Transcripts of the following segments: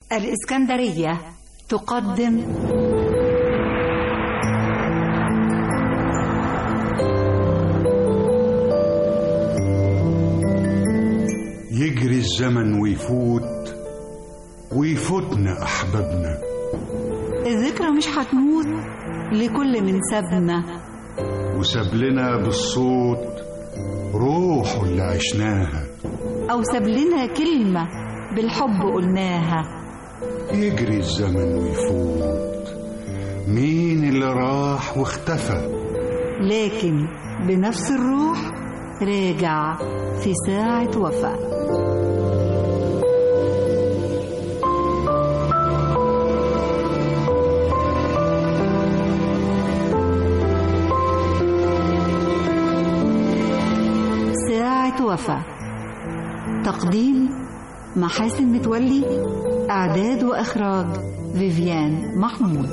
الإسكندرية تقدم يجري الزمن ويفوت ويفوتنا أحبابنا الذكرى مش هتموت لكل من سابنا وساب لنا بالصوت روحه اللي عشناها أو ساب لنا كلمة بالحب قلناها يجري الزمن ويفوت مين اللي راح واختفى لكن بنفس الروح راجع في ساعة وفاة ساعة وفاة تقديم محاسن متولي إعداد وإخراج فيفيان محمود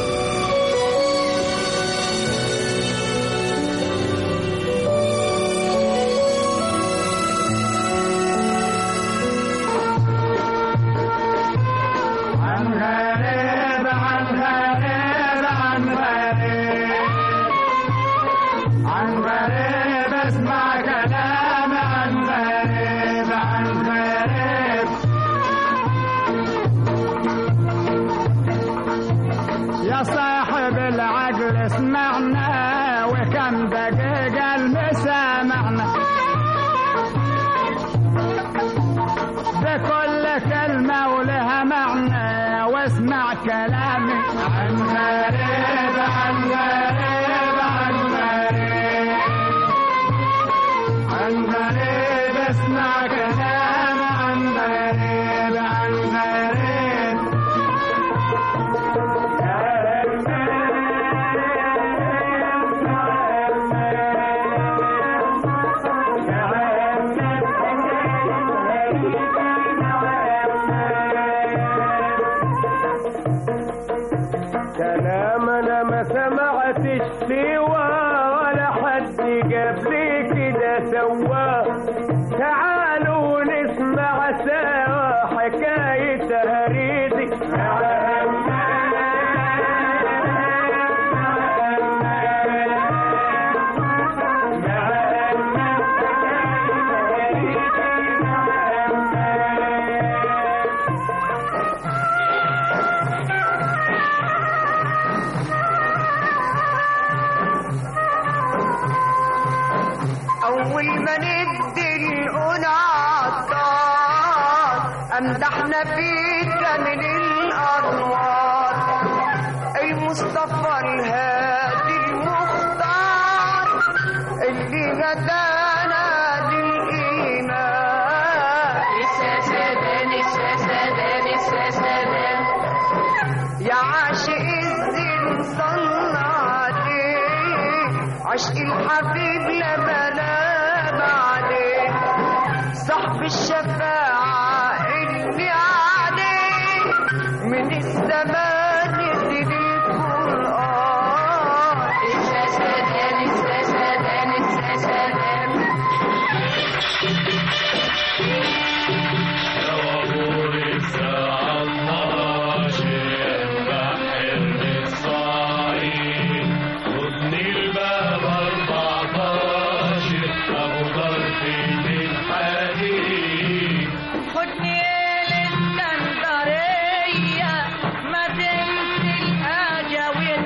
عن غريب عن غريب عن غريب عن غريب اسمع كلام عن غريب عن غريب يا صاحب العقل اسمعنا وكم دقيقة المسامعنا بكل كلمة ولها معنى واسمع كلامي عن غريب عن غريب عن غريب عن غريب اسمع كلام عن غريب عن غريب كلام انا ما سمعتش سوى ولا حد قبلي كده سواه تعالوا نسمع سوا حكاية هريدي أول ما ندي الأولى عطار أمدحنا فيك من الأنوار المصطفى الهادي المختار اللي هدانا للإيمان السادان السادان السادان يا عاشق الزين صلى عليه عشق الحبيب لما لا بعدين صاحب الشفاعة اللي عليه من الزمان يزيد القرآن السادان السادان السادان خدني الاسكندرية مدينة الأجاويل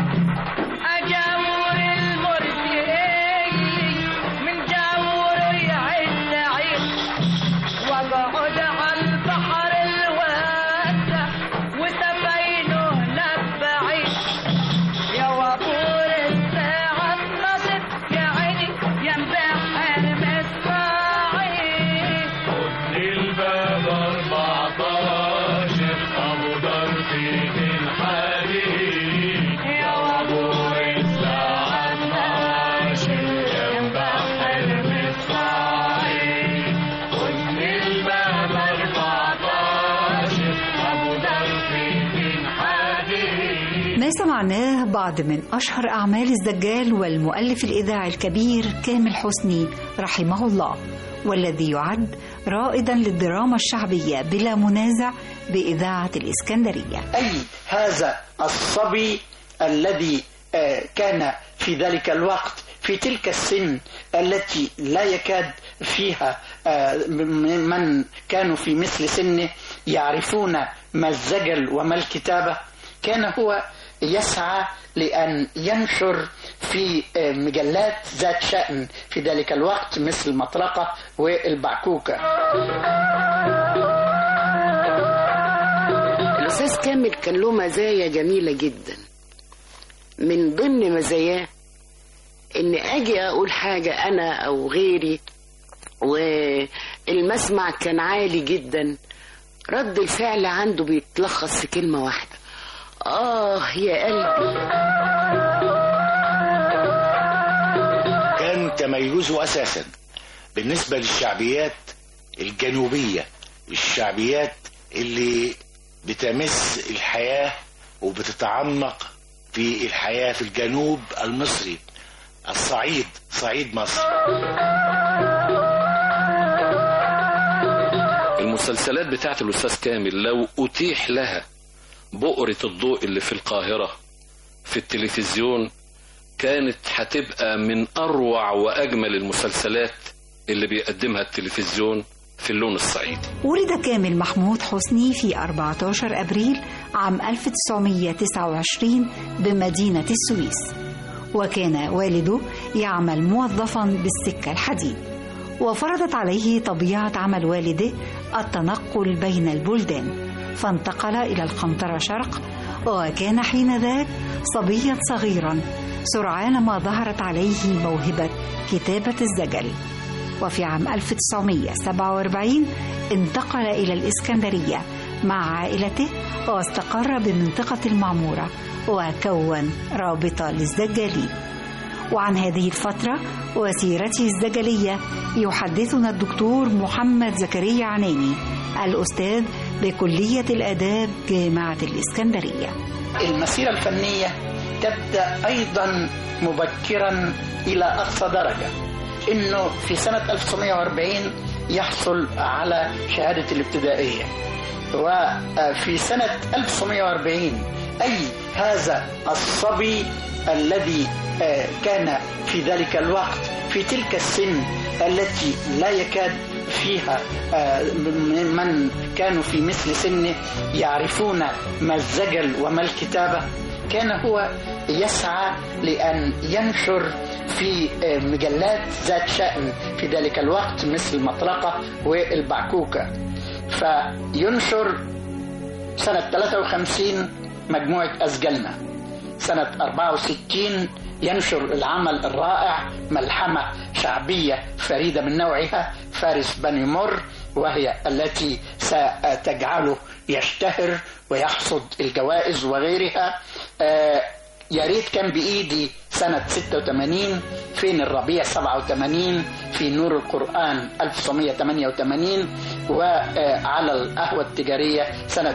أجاور المرسلي من جاور يعز عيد واقعد على البحر الواسع وسفينه نبعيد يا وابور الساعة 12 يا عيني يا مبحر مصراعي الباب 14 ابو ضرب الحديد يا وابور الساعة 12 يا مبحر مصراعي خد الباب 14 ابو ضرب الحديد ما سمعناه بعض من أشهر أعمال الزجال والمؤلف الإذاعي الكبير كامل حسني رحمه الله والذي يعد رائدا للدراما الشعبية بلا منازع بإذاعة الإسكندرية أي هذا الصبي الذي آه، كان في ذلك الوقت في تلك السن التي لا يكاد فيها آه، م- من كانوا في مثل سنه يعرفون ما الزجل وما الكتابة كان هو يسعى لأن ينشر في آه، مجلات ذات شأن في ذلك الوقت مثل المطرقة والبعكوكة الأستاذ كامل كان له مزايا جميلة جدا من ضمن مزاياه إن أجي أقول حاجة أنا أو غيري والمسمع كان عالي جدا رد الفعل عنده بيتلخص في كلمة واحدة آه يا قلبي كان تميزه اساسا بالنسبه للشعبيات الجنوبيه الشعبيات اللي بتمس الحياه وبتتعمق في الحياه في الجنوب المصري الصعيد صعيد مصر المسلسلات بتاعت الأستاذ كامل لو أتيح لها بؤرة الضوء اللي في القاهرة في التلفزيون كانت هتبقى من أروع وأجمل المسلسلات اللي بيقدمها التلفزيون في اللون الصعيدي ولد كامل محمود حسني في 14 أبريل عام 1929 بمدينة السويس وكان والده يعمل موظفا بالسكة الحديد وفرضت عليه طبيعة عمل والده التنقل بين البلدان فانتقل إلى القنطرة شرق وكان حينذاك صبيا صغيرا سرعان ما ظهرت عليه موهبة كتابة الزجل وفي عام 1947 انتقل إلى الإسكندرية مع عائلته واستقر بمنطقة المعمورة وكون رابطة للزجالين وعن هذه الفترة وسيرته الزجلية يحدثنا الدكتور محمد زكريا عناني الأستاذ بكلية الآداب جامعة الإسكندرية المسيرة الفنية تبدأ أيضا مبكرا إلى أقصى درجة إنه في سنة 1940 يحصل على شهادة الابتدائية وفي سنة 1940 أي هذا الصبي الذي آه، كان في ذلك الوقت في تلك السن التي لا يكاد فيها آه، م- من كانوا في مثل سنه يعرفون ما الزجل وما الكتابة كان هو يسعى لأن ينشر في آه، مجلات ذات شأن في ذلك الوقت مثل المطرقة والبعكوكة فينشر سنة 53 مجموعة أسجلنا سنة 64 ينشر العمل الرائع ملحمة شعبية فريدة من نوعها فارس بني مر وهي التي ستجعله يشتهر ويحصد الجوائز وغيرها آه، يا ريت كان بإيدي سنة 86 فين الربيع 87 في نور القرآن 1988 وعلى القهوة التجارية سنة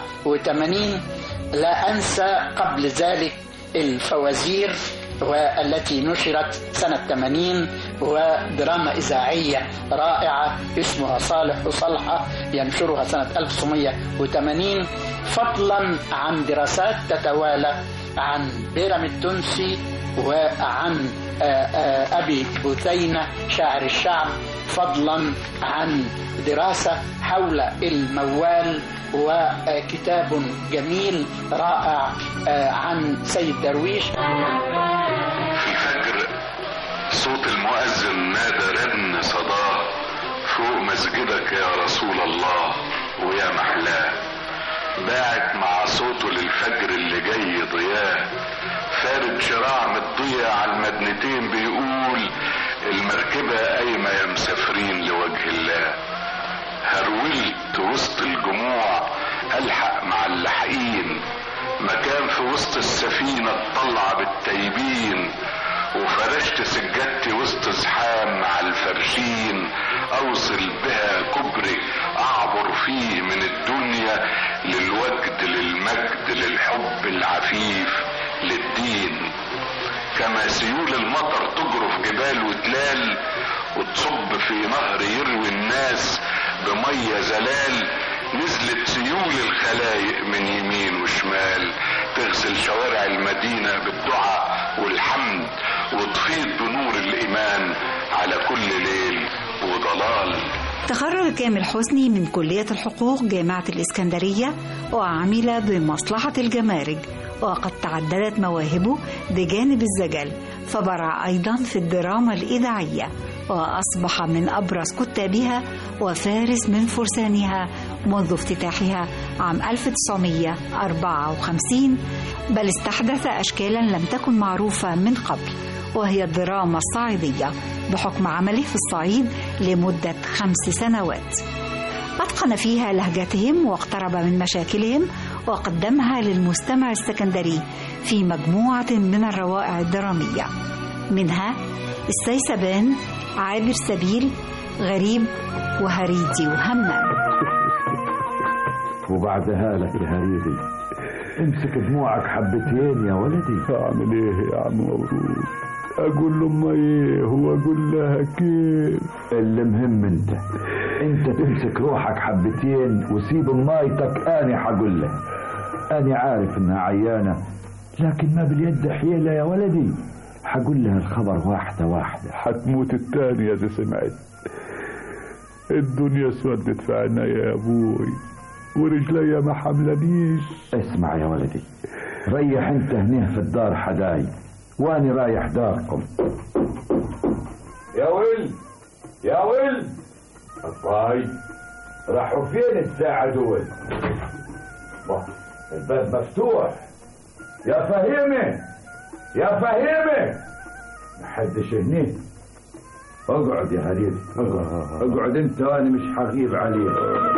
89 لا أنسى قبل ذلك الفوازير والتي نشرت سنة 80 ودراما إذاعية رائعة اسمها صالح وصلحة ينشرها سنة 1980 فضلا عن دراسات تتوالى عن بيرم التونسي وعن آه، آه، أبي بثينة شاعر الشعب فضلا عن دراسة حول الموال وكتاب جميل رائع آه، عن سيد درويش في الفجر صوت المؤذن نادى رن صداه فوق مسجدك يا رسول الله ويا محلاه باعت مع صوته للفجر اللي جاي ضياه فارد شراع متضيع على المدنتين بيقول المركبة قايمة يا مسافرين لوجه الله هرولت وسط الجموع الحق مع اللحقين مكان في وسط السفينة اطلع بالتايبين وفرشت سجادتي وسط زحام مع الفرشين اوصل بها كبري اعبر فيه من الدنيا للوجد للمجد للحب العفيف للدين كما سيول المطر تجرف جبال وتلال وتصب في نهر يروي الناس بمية زلال نزلت سيول الخلايق من يمين وشمال تغسل شوارع المدينة بالدعاء والحمد وتفيض بنور الإيمان على كل ليل وضلال تخرج كامل حسني من كلية الحقوق جامعة الإسكندرية وعمل بمصلحة الجمارك وقد تعددت مواهبه بجانب الزجل فبرع أيضا في الدراما الإذاعية وأصبح من أبرز كتابها وفارس من فرسانها منذ افتتاحها عام 1954 بل استحدث أشكالا لم تكن معروفة من قبل وهي الدراما الصعيدية بحكم عمله في الصعيد لمدة خمس سنوات أتقن فيها لهجتهم واقترب من مشاكلهم وقدمها للمستمع السكندري في مجموعة من الروائع الدرامية منها السيسبان عابر سبيل غريب وهريدي وهمام وبعدها لك يا هريدي امسك دموعك حبتين يا ولدي اعمل ايه يا عم مبروك اقول لامي ايه واقول لها كيف المهم انت انت تمسك روحك حبتين وسيب مايتك اني حقول لك اني عارف انها عيانة لكن ما باليد حيلة يا ولدي حقول لها الخبر واحدة واحدة حتموت التانية اذا سمعت الدنيا سودت في عينيا يا ابوي ورجليا ما حملانيش اسمع يا ولدي ريح انت هنيه في الدار حداي واني رايح داركم يا ولد يا ولد الطاي راحوا فين الساعة دول الله، الباب مفتوح يا فهيمة يا فهيمة محدش هنيه اقعد يا هريد اقعد انت وانا مش حغيب عليك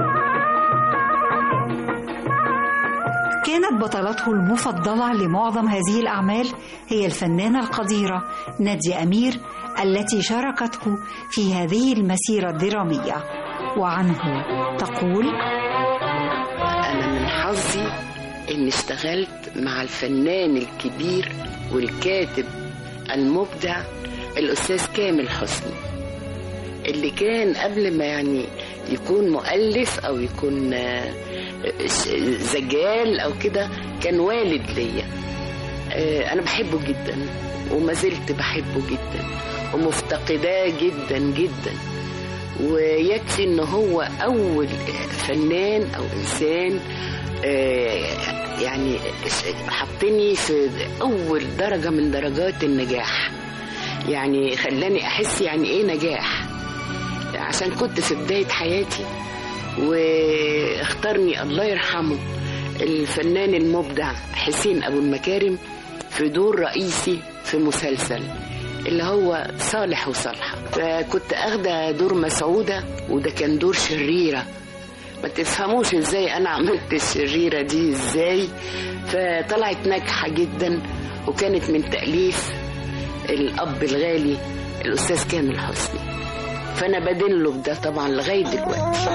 كانت بطلته المفضلة لمعظم هذه الأعمال هي الفنانة القديرة نادية أمير التي شاركته في هذه المسيرة الدرامية وعنه تقول أنا من حظي إني اشتغلت مع الفنان الكبير والكاتب المبدع الأستاذ كامل حسني اللي كان قبل ما يعني يكون مؤلف أو يكون آه، ش- زجال أو كده كان والد ليا آه، أنا بحبه جدا وما زلت بحبه جدا ومفتقداه جدا جدا ويكفي ان هو اول فنان او انسان آه، يعني حطني في اول درجه من درجات النجاح يعني خلاني احس يعني ايه نجاح عشان كنت في بدايه حياتي واختارني الله يرحمه الفنان المبدع حسين ابو المكارم في دور رئيسي في مسلسل اللي هو صالح وصالحة فكنت اخده دور مسعودة وده كان دور شريرة ما تفهموش ازاي انا عملت الشريرة دي ازاي فطلعت ناجحة جدا وكانت من تأليف الأب الغالي الأستاذ كامل حسني فأنا بدين له بده طبعا لغاية دلوقتي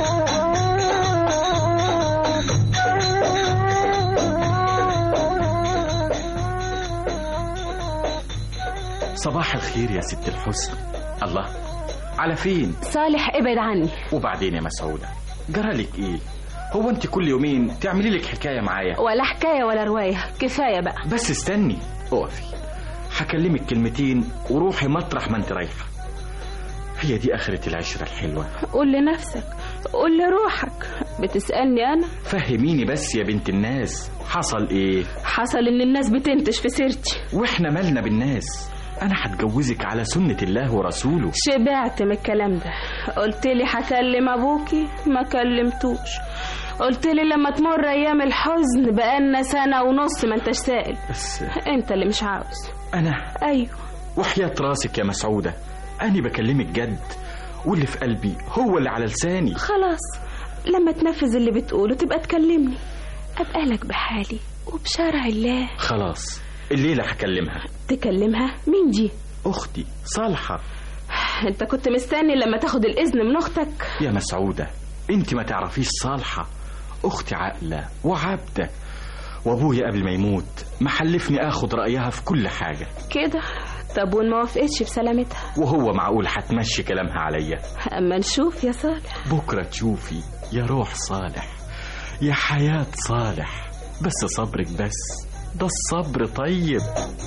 صباح الخير يا ست الحسن الله على فين صالح ابعد عني وبعدين يا مسعودة جرالك ايه هو انت كل يومين تعملي لك حكاية معايا ولا حكاية ولا رواية كفاية بقى بس استني اقفي هكلمك كلمتين وروحي مطرح ما انت رايحة هي دي آخرة العشرة الحلوة قول لنفسك قول لروحك بتسألني أنا فهميني بس يا بنت الناس حصل ايه حصل إن الناس بتنتش في سيرتي واحنا مالنا بالناس انا هتجوزك على سنة الله ورسوله شبعت من الكلام ده قلت لي هكلم أبوكي ما كلمتوش قلت لي لما تمر أيام الحزن بقالنا سنة ونص ما انتش سائل بس انت اللي مش عاوز انا أيوه وحياة راسك يا مسعودة أنا بكلمك جد واللي في قلبي هو اللي على لساني خلاص لما تنفذ اللي بتقوله تبقى تكلمني أبقى لك بحالي وبشرع الله خلاص الليلة هكلمها تكلمها مين دي أختي صالحة انت كنت مستني لما تاخد الإذن من أختك يا مسعودة انت ما تعرفيش صالحة أختي عاقلة وعابدة وأبويا قبل ما يموت محلفني آخد رأيها في كل حاجة كده طب وإن ما وافقتش بسلامتها وهو معقول هتمشي كلامها عليا أما نشوف يا صالح بكرة تشوفي يا روح صالح يا حياة صالح بس صبرك بس ده الصبر طيب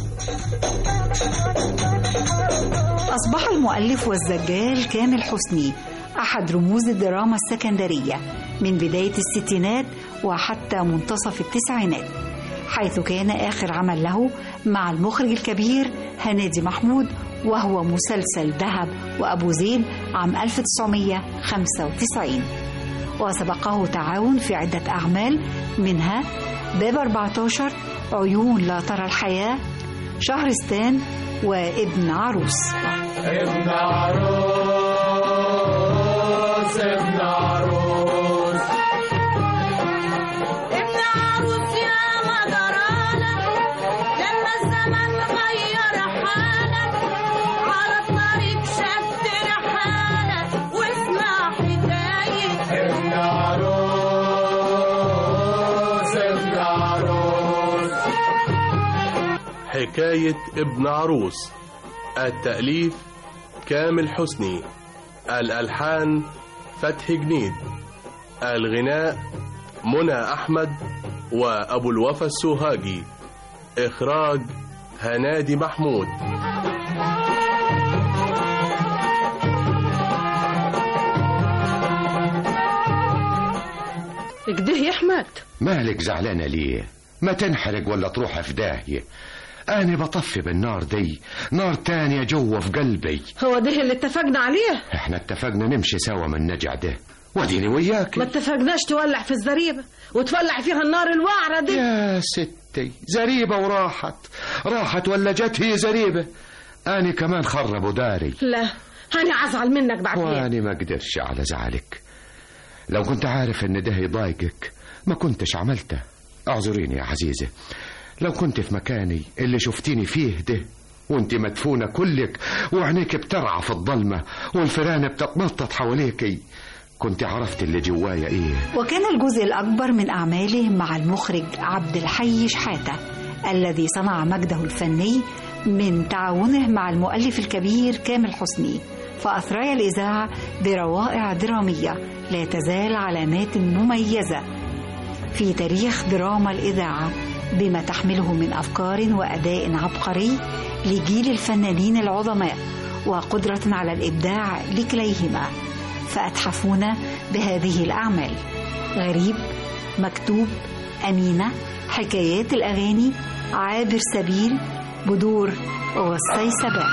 أصبح المؤلف والزجال كامل حسني أحد رموز الدراما السكندرية من بداية الستينات وحتى منتصف التسعينات حيث كان آخر عمل له مع المخرج الكبير هنادي محمود وهو مسلسل ذهب وأبو زيد عام 1995 وسبقه تعاون في عدة أعمال منها باب 14 عيون لا ترى الحياة شهرستان وابن عروس ابن عروس ابن عروس ابن عروس يا مدرانا لما الزمن غير حالك على الطريق شد رحالك واسمع حكاية ابن عروس ابن عروس حكاية ابن عروس التأليف كامل حسني الألحان فتحي جنيد الغناء منى أحمد وأبو الوفا السوهاجي إخراج هنادي محمود كده يا احمد مالك زعلانة ليه ما تنحرق ولا تروح في داهية أنا بطفي بالنار دي نار تانية جوه في قلبي هو ده اللي اتفقنا عليه احنا اتفقنا نمشي سوا من النجع ده وديني وياك ما اتفقناش تولع في الزريبة وتولع فيها النار الوعرة دي يا ستي زريبة وراحت راحت ولا جت هي زريبة أنا كمان خربوا داري لا أنا عزعل منك بعدين وأنا ما قدرش على زعلك لو كنت عارف إن ده يضايقك ما كنتش عملته اعذريني يا عزيزة لو كنت في مكاني اللي شفتيني فيه ده وانت مدفونة كلك وعينيك بترعى في الضلمة والفيران بتتنطط حواليكي كنت عرفت اللي جوايا ايه وكان الجزء الأكبر من أعماله مع المخرج عبد الحي شحاتة الذي صنع مجده الفني من تعاونه مع المؤلف الكبير كامل حسني فأثرى الإذاعة بروائع درامية لا تزال علامات مميزة في تاريخ دراما الإذاعة بما تحمله من أفكار وأداء عبقري لجيل الفنانين العظماء وقدرة على الإبداع لكليهما فأتحفونا بهذه الأعمال غريب مكتوب أمينة حكايات الأغاني عابر سبيل بدور والسيسبان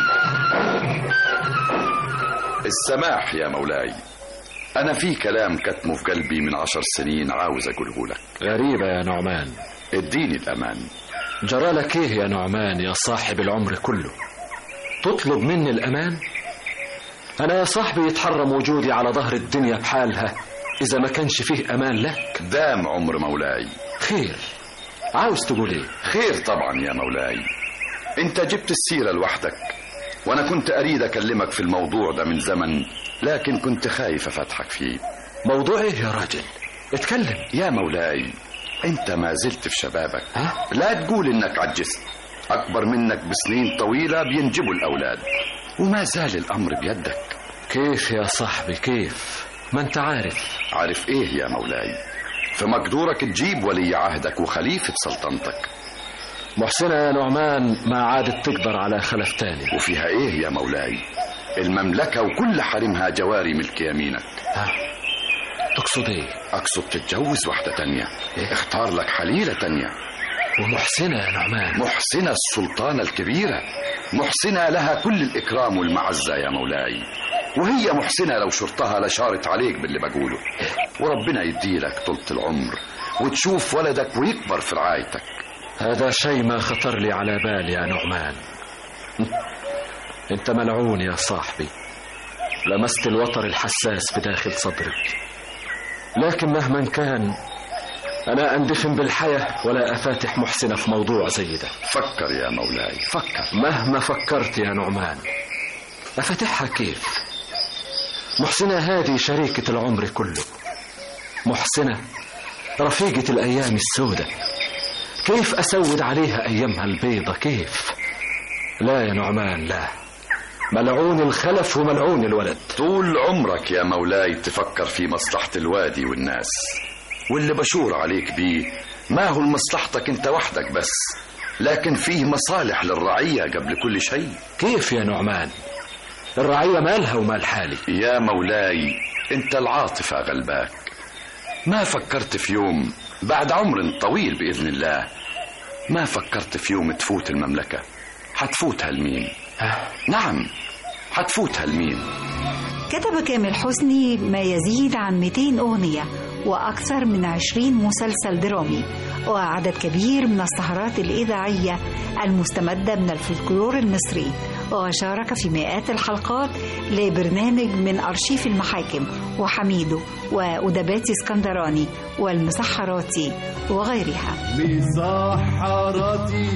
السماح يا مولاي أنا في كلام كتمه في قلبي من عشر سنين عاوز أقوله لك غريبة يا نعمان اديني الأمان جرالك ايه يا نعمان يا صاحب العمر كله تطلب مني الأمان أنا يا صاحبي يتحرم وجودي على ظهر الدنيا بحالها إذا ما كانش فيه أمان لك دام عمر مولاي خير عاوز تقول ايه خير طبعا يا مولاي انت جبت السيرة لوحدك وانا كنت اريد اكلمك في الموضوع ده من زمن لكن كنت خايف افتحك فيه موضوع ايه يا راجل اتكلم يا مولاي انت ما زلت في شبابك ها؟ لا تقول انك عجزت اكبر منك بسنين طويلة بينجبوا الاولاد وما زال الامر بيدك كيف يا صاحبي كيف ما انت عارف عارف ايه يا مولاي في مقدورك تجيب ولي عهدك وخليفة سلطنتك محسنة يا نعمان ما عادت تقدر على خلف تاني وفيها ايه يا مولاي المملكة وكل حريمها جواري ملك يمينك ها تقصد ايه اقصد تتجوز واحدة تانية إيه؟ اختار لك حليلة تانية ومحسنة يا نعمان محسنة السلطانة الكبيرة محسنة لها كل الإكرام والمعزة يا مولاي وهي محسنة لو شرطها لشارت عليك باللي بقوله وربنا يديلك طولة العمر وتشوف ولدك ويكبر في رعايتك هذا شيء ما خطر لي على بالي يا نعمان انت ملعون يا صاحبي لمست الوتر الحساس بداخل صدرك لكن مهما كان أنا أندفن بالحياة ولا أفاتح محسنة في موضوع زي ده فكر يا مولاي فكر مهما فكرت يا نعمان أفتحها كيف محسنة هذه شريكة العمر كله محسنة رفيقة الأيام السوداء كيف أسود عليها أيامها البيضة كيف لا يا نعمان لا ملعون الخلف وملعون الولد طول عمرك يا مولاي تفكر في مصلحة الوادي والناس واللي بشور عليك بيه ما هو لمصلحتك انت وحدك بس لكن فيه مصالح للرعية قبل كل شيء كيف يا نعمان الرعية مالها ومال حالي يا مولاي انت العاطفة غلباك ما فكرت في يوم بعد عمر طويل بإذن الله ما فكرت في يوم تفوت المملكة حتفوتها لمين نعم حتفوتها لمين كتب كامل حسني ما يزيد عن 200 أغنية وأكثر من 20 مسلسل درامي وعدد كبير من السهرات الإذاعية المستمدة من الفلكلور المصري وشارك في مئات الحلقات لبرنامج من أرشيف المحاكم وحميدو وأدبات اسكندراني والمسحراتي وغيرها مسحراتي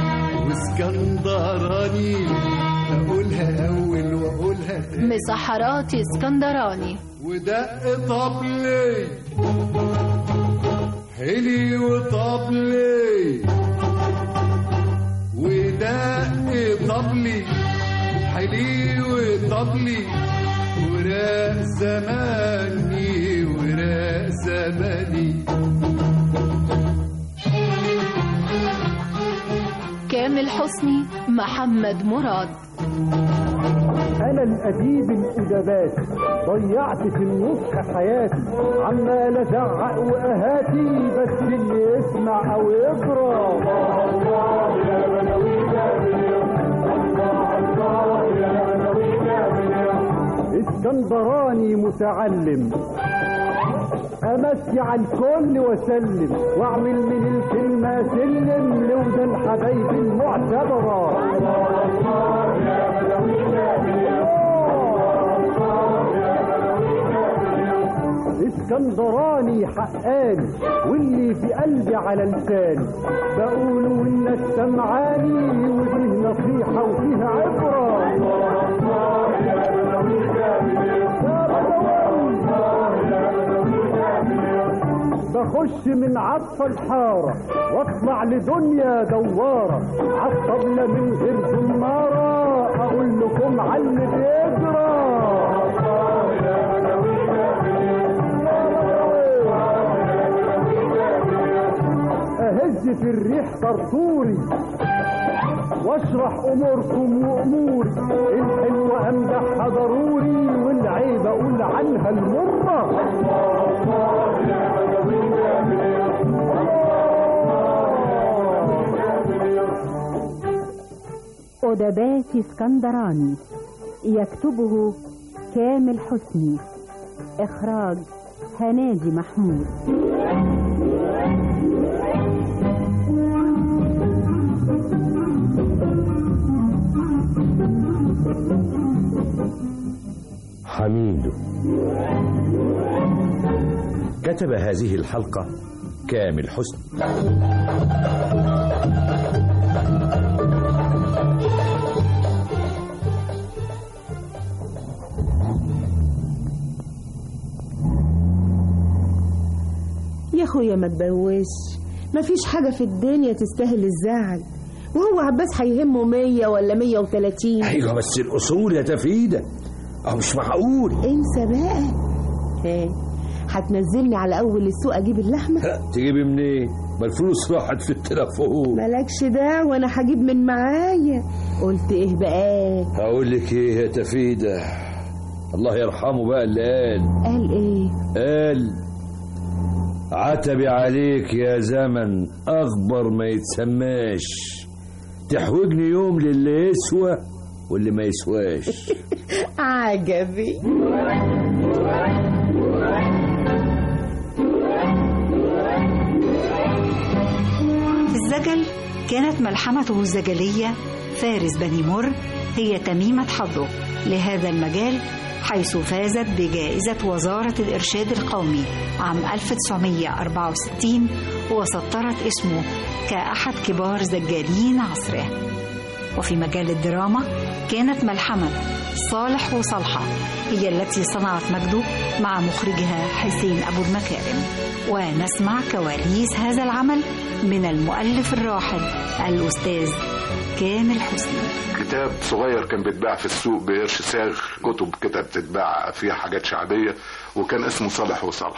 واسكندراني اقولها اول واقولها تاني مسحراتي اسكندراني ودق طبلي حلي وطبلي ودق طبلي حلي وطبلي وراء زماني وراء زماني كامل حسني محمد مراد أنا الأديب الأدبات ضيعت في النصح حياتي عمال أزعق وأهاتي بس اللي يسمع أو يقرأ اسكندراني متعلم أمسي على الكل وسلم واعمل من الكلمة سلم لودى الحبايب المعتبرة اسكندراني حقاني واللي في قلبي على لساني بقول والناس سمعاني وفيه نصيحة وفيه عبرة بخش من عطف الحارة واطلع لدنيا دوارة عالطبلة من غير زمارة اقول لكم على اللي بيجرى اهز في الريح طرطوري واشرح اموركم واموري الحلوة امدحها ضروري والعيب اقول عنها المرة أدبات اسكندراني يكتبه كامل حسني إخراج هنادي محمود حميد كتب هذه الحلقة كامل حسن يا اخويا ما تبوش مفيش حاجة في الدنيا تستاهل الزعل وهو عباس هيهمه مية ولا مية وتلاتين ايوه بس الاصول يا تفيده اه مش معقول انسى بقى ها هتنزلني على اول السوق اجيب اللحمة تجيبي منين ما الفلوس راحت في التلفون مالكش دعوة انا هجيب من معايا قلت ايه بقى هقول لك ايه يا تفيده الله يرحمه بقى اللي قال قال ايه قال عتبي عليك يا زمن اخبر ما يتسماش تحوجني يوم للي يسوى واللي ما يسواش عجبي في الزجل كانت ملحمته الزجلية فارس بني مر هي تميمة حظه لهذا المجال حيث فازت بجائزة وزارة الإرشاد القومي عام 1964 وسطرت اسمه كأحد كبار زجالين عصره وفي مجال الدراما كانت ملحمة صالح وصالحة هي التي صنعت مجده مع مخرجها حسين أبو المكارم ونسمع كواليس هذا العمل من المؤلف الراحل الأستاذ كامل حسني كتاب صغير كان بيتباع في السوق بقرش ساغ كتب كده بتتباع فيها حاجات شعبية وكان اسمه صالح وصالحة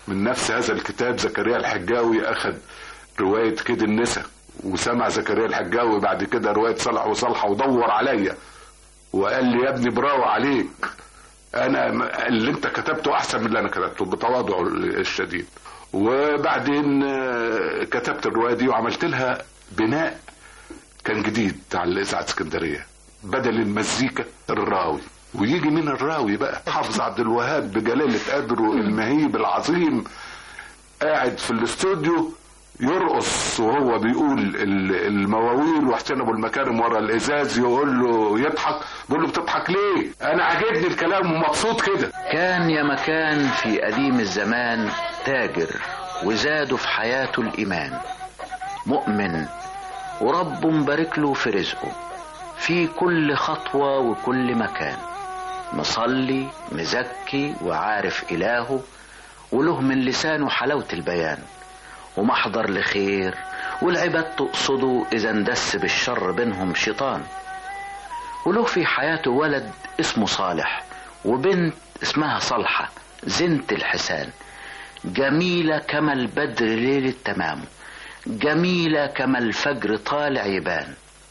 من نفس هذا الكتاب زكريا الحجاوي أخذ رواية كيد النساء وسمع زكريا الحجاوي بعد كده رواية صلح وصلحة ودور عليا وقال لي يا ابني براو عليك انا م- اللي انت كتبته احسن من اللي انا كتبته بتواضع الشديد وبعدين آه، كتبت الروايه دي وعملت لها بناء كان جديد على الاذاعه اسكندريه بدل المزيكا الراوي ويجي من الراوي بقى حافظ عبد الوهاب بجلاله قدره المهيب العظيم قاعد في الاستوديو يرقص وهو بيقول ال- المواويل وحسين ابو المكارم ورا الازاز يقول له يضحك بيقول له بتضحك ليه انا عاجبني الكلام ومبسوط كده كان يا مكان في قديم الزمان تاجر وزاده في حياته الإيمان مؤمن ورب مبارك له في رزقه في كل خطوة وكل مكان مصلي مزكي وعارف إلهه وله من لسانه حلاوة البيان ومحضر لخير والعباد تقصده إذا اندس بالشر بينهم شيطان وله في حياته ولد اسمه صالح وبنت اسمها صالحة زنت الحسان جميلة كما البدر ليلة تمام جميلة كما الفجر طالع يبان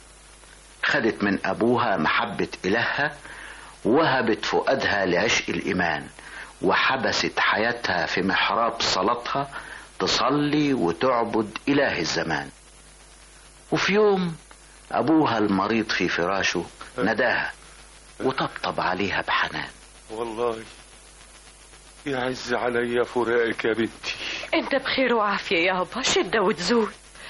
خدت من أبوها محبة إلهها وهبت فؤادها لعشق الإيمان وحبست حياتها في محراب صلاتها تصلي وتعبد إله الزمان وفي يوم أبوها المريض في فراشه نداها وطبطب عليها بحنان والله يعز عليا فراقك يا بنتي انت بخير وعافية يابا شدة وتزول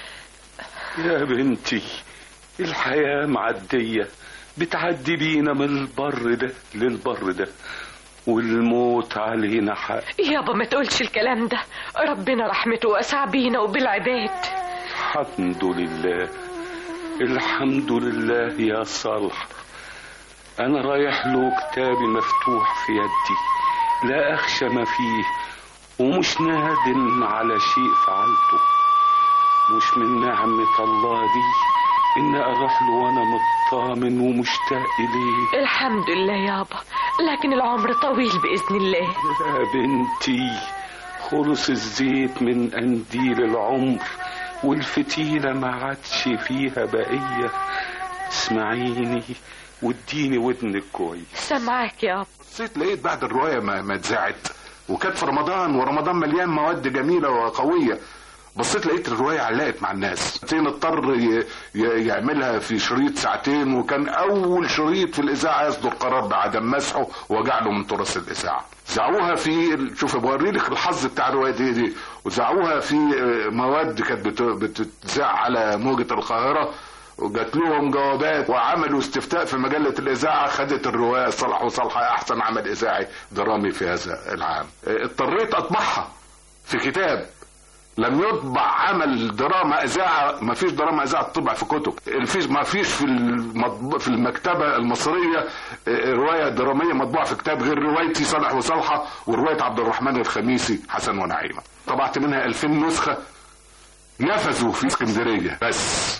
يا بنتي الحياة معدية بتعدي بينا من البر ده للبر ده والموت علينا حق يابا ما تقولش الكلام ده ربنا رحمته واسع بينا وبالعباد الحمد لله الحمد لله يا صالح أنا رايح له كتابي مفتوح في يدي لا أخشى ما فيه ومش نادم على شيء فعلته مش من نعمة الله دي إن أروح له وأنا مطمن ومشتاق إليه الحمد لله يابا لكن العمر طويل بإذن الله يا بنتي خلص الزيت من قنديل العمر والفتيلة ما عادش فيها بقية اسمعيني واديني ودنك كويس سامعاك يابا بصيت لقيت بعد الرواية ما ما اتذاعت وكانت في رمضان ورمضان مليان مواد جميلة وقوية بصيت لقيت الرواية علقت مع الناس سين اضطر ي- ي- يعملها في شريط ساعتين وكان أول شريط في الإذاعة يصدر قرار بعدم مسحه وجعله من تراث الإذاعة زعوها في ال- شوف بوري لك الحظ بتاع الرواية دي, دي وزعوها في آه، مواد كانت بت- بتتذاع على موجة القاهرة وجات لهم جوابات وعملوا استفتاء في مجلة الإذاعة خدت الرواية صالح وصالحة أحسن عمل إذاعي درامي في هذا العام آه، اضطريت أطبعها في كتاب لم يطبع عمل دراما اذاعه ما فيش دراما اذاعه تطبع في كتب الفيش ما فيش في المطب... في المكتبه المصريه آه، روايه دراميه مطبوعه في كتاب غير روايتي صالح وصالحه وروايه عبد الرحمن الخميسي حسن ونعيمه طبعت منها 2000 نسخه نفذوا في اسكندريه بس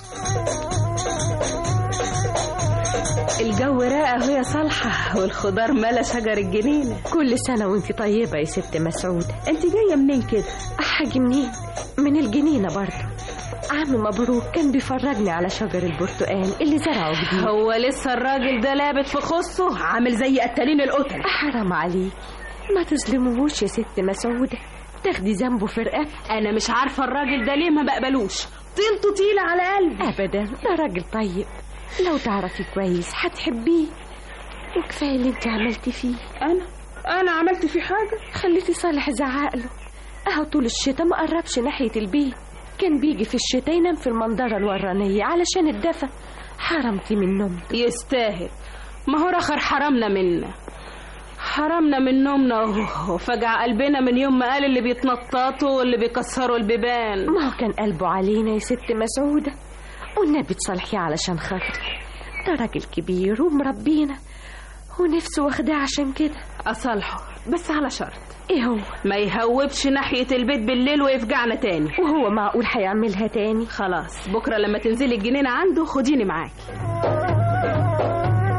الجو راقة وهي صالحة والخضار ملا شجر الجنينة كل سنة وانت طيبة يا ست مسعود انت جاية منين كده؟ حاجة منين؟ من الجنينة برضه عم مبروك كان بيفرجني على شجر البرتقال اللي زرعه جديد هو لسه الراجل ده لابت في خصه عامل زي قتالين القتل حرام عليك ما تظلموهوش يا ست مسعودة تاخدي ذنبه في رقبتك انا مش عارفة الراجل ده ليه ما بقبلوش طيلته طيلة على قلبي ابدا ده راجل طيب لو تعرفي كويس هتحبيه وكفايه اللي انت عملتي فيه انا انا عملت فيه حاجة خليتي صالح زعق له اهو طول الشتاء ما قربش ناحيه البيت كان بيجي في الشتاء ينام في المنظرة الورانية علشان الدفا حرمتي من نوم يستاهل ما هو رخر حرمنا منا حرمنا من نومنا وهو- وفجع قلبنا من يوم ما قال اللي بيتنططوا واللي بيكسروا البيبان ما هو كان قلبه علينا يا ست مسعودة والنبي تصالحيه علشان خاطري ده راجل كبير ومربينا ونفسه واخداه عشان كده أصالحه بس على شرط ايه هو ما يهوبش ناحية البيت بالليل ويفجعنا تاني وهو معقول هيعملها تاني خلاص بكرة لما تنزلي الجنينة عنده خديني معاكي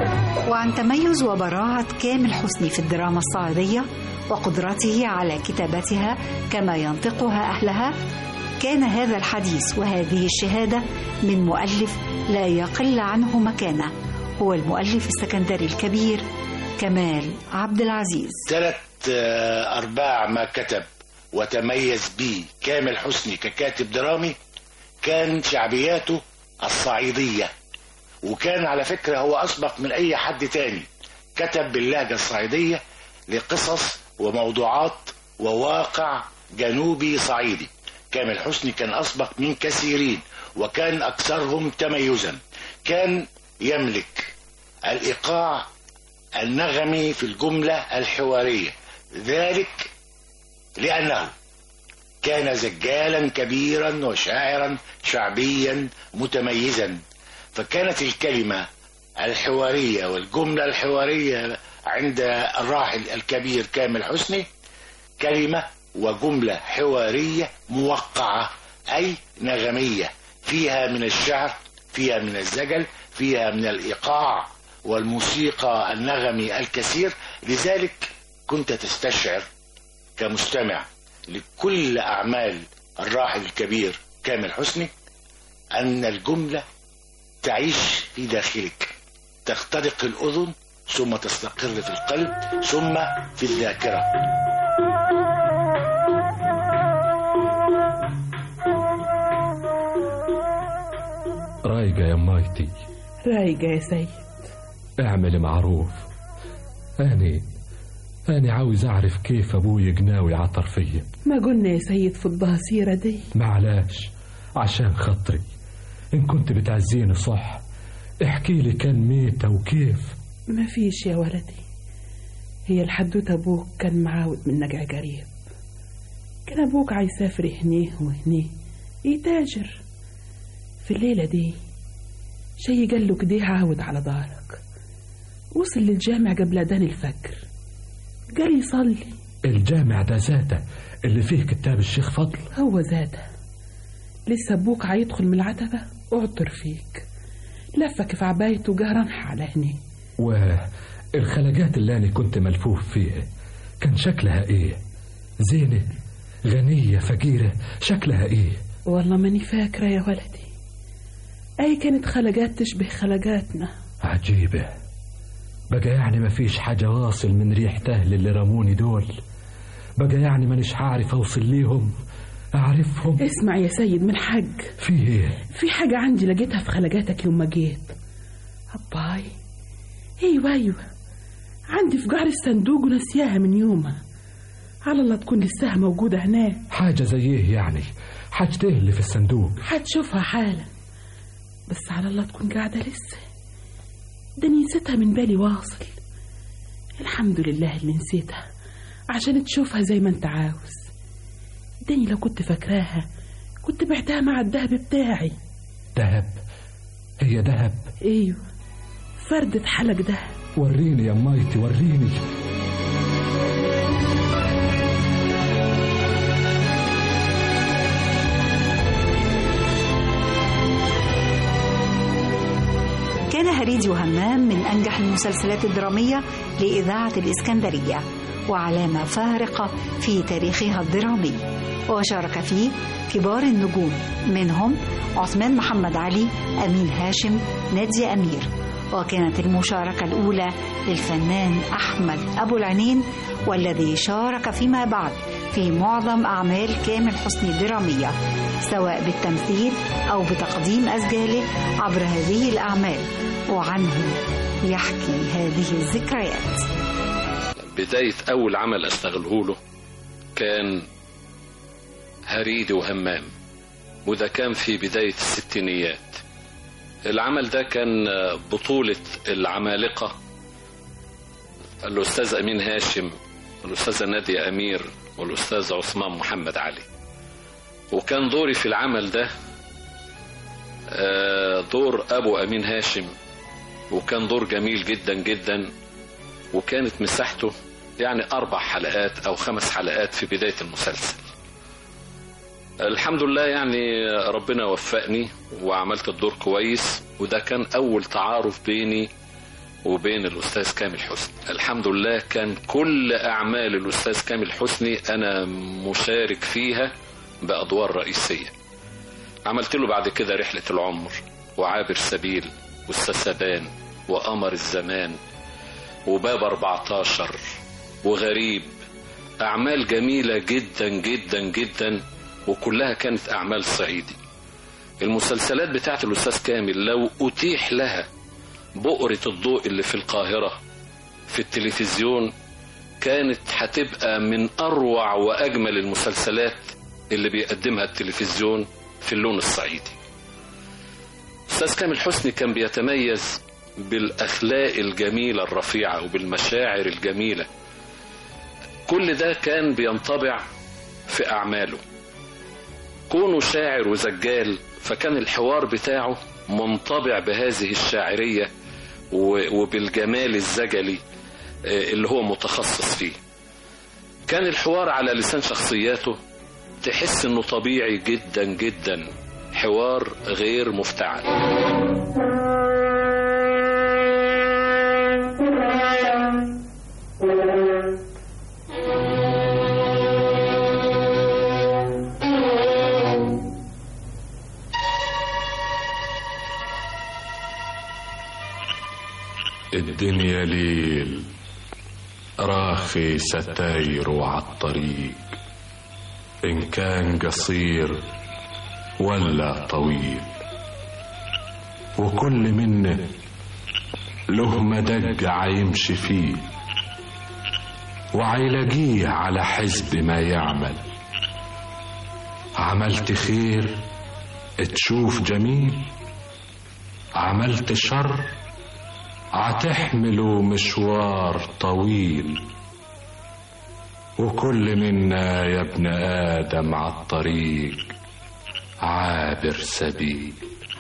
وعن تميز وبراعة كامل حسني في الدراما الصعيدية وقدرته على كتابتها كما ينطقها أهلها كان هذا الحديث وهذه الشهادة من مؤلف لا يقل عنه مكانة هو المؤلف السكندري الكبير كمال عبد العزيز ثلاث آه، أرباع ما كتب وتميز به كامل حسني ككاتب درامي كان شعبياته الصعيدية وكان على فكرة هو أسبق من أي حد تاني كتب باللهجة الصعيدية لقصص وموضوعات وواقع جنوبي صعيدي كامل حسني كان أسبق من كثيرين وكان أكثرهم تميزا كان يملك الإيقاع النغمي في الجملة الحوارية ذلك لأنه كان زجالا كبيرا وشاعرا شعبيا متميزا فكانت الكلمة الحوارية والجملة الحوارية عند الراحل الكبير كامل حسني كلمة وجملة حوارية موقعة أي نغمية فيها من الشعر فيها من الزجل فيها من الإيقاع والموسيقى النغمي الكثير لذلك كنت تستشعر كمستمع لكل أعمال الراحل الكبير كامل حسني أن الجملة تعيش في داخلك تخترق الأذن ثم تستقر في القلب ثم في الذاكرة رايقة يا مايتي رايقة يا سيد اعملي معروف أنا أنا عاوز أعرف كيف أبوي قناوي عطر فيا ما قلنا يا سيد في البهصيرة دي معلاش عشان خاطري إن كنت بتعزيني صح احكي لي كان ميتة وكيف ما فيش يا ولدي هي الحدوتة أبوك كان معاود من نجع قريب كان أبوك عيسافر هنيه وهنيه يتاجر في الليلة دي شي قال له كده عاود على دارك وصل للجامع قبل أذان الفجر قال يصلي الجامع ده ذاته اللي فيه كتاب الشيخ فضل هو زاده لسه أبوك هيدخل من العتبة اعطر فيك لفك في عبايته وجهرنح على هنيه والخلجات اللي أنا كنت ملفوف فيها كان شكلها إيه زينة غنية فقيرة شكلها إيه والله ماني فاكرة يا ولدي أي كانت خلجات تشبه خلجاتنا عجيبة بقى يعني مفيش حاجة واصل من ريح تهل اللي رموني دول بقى يعني مانيش هعرف أوصل ليهم أعرفهم اسمع يا سيد من حج في إيه في حاجة عندي لقيتها في خلجاتك يوم ما جيت أباي أيوة أيوة عندي في قعر الصندوق ونسياها من يومها على الله تكون لساها موجودة هناك حاجة زي إيه يعني حاجة إيه اللي في الصندوق هتشوفها حالا بس على الله تكون قاعدة لسه ده أنا نسيتها من بالي واصل الحمد لله اللي نسيتها عشان تشوفها زي ما انت عاوز داني لو كنت فاكراها كنت بعتها مع الدهب بتاعي دهب هي دهب ايوه فردة حلق دهب وريني يا مايتي وريني كان هريدي وهمام من أنجح المسلسلات الدرامية لإذاعة الإسكندرية وعلامة فارقة في تاريخها الدرامي وشارك فيه كبار النجوم منهم عثمان محمد علي أمين هاشم نادية أمير وكانت المشاركة الأولى للفنان أحمد أبو العينين والذي شارك فيما بعد في معظم أعمال كامل حسني الدرامية سواء بالتمثيل أو بتقديم أسجاله عبر هذه الأعمال وعنه يحكي هذه الذكريات بداية أول عمل أشتغله له كان هريدي وهمام وده كان في بداية الستينيات العمل ده كان بطولة العمالقة الأستاذ أمين هاشم والأستاذة نادية أمير والأستاذ عثمان محمد علي وكان دوري في العمل ده دور أبو أمين هاشم وكان دور جميل جدا جدا وكانت مساحته يعني أربع حلقات أو خمس حلقات في بداية المسلسل الحمد لله يعني ربنا وفقني وعملت الدور كويس وده كان أول تعارف بيني وبين الأستاذ كامل حسني الحمد لله كان كل أعمال الأستاذ كامل حسني أنا مشارك فيها بأدوار رئيسية عملت له بعد كده رحلة العمر وعابر سبيل والسسبان وقمر الزمان وباب 14 وغريب أعمال جميلة جدا جدا جدا وكلها كانت أعمال صعيدي المسلسلات بتاعت الأستاذ كامل لو أتيح لها بؤرة الضوء اللي في القاهرة في التلفزيون كانت هتبقى من أروع وأجمل المسلسلات اللي بيقدمها التلفزيون في اللون الصعيدي أستاذ كامل حسني كان بيتميز بالأخلاق الجميلة الرفيعة وبالمشاعر الجميلة كل ده كان بينطبع في أعماله كونه شاعر وزجال فكان الحوار بتاعه منطبع بهذه الشاعرية وبالجمال الزجلي اللي هو متخصص فيه كان الحوار على لسان شخصياته تحس انه طبيعي جدا جدا حوار غير مفتعل الدنيا ليل راخي ستاير وعالطريق إن كان قصير ولا طويل وكل منه له مدق عيمشي فيه وعيلاقيه على حزب ما يعمل عملت خير تشوف جميل عملت شر عتحملوا مشوار طويل وكل منا يا ابن آدم عالطريق عابر سبيل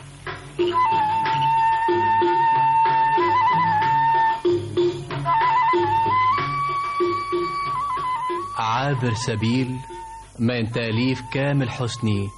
عابر سبيل من تأليف كامل حسني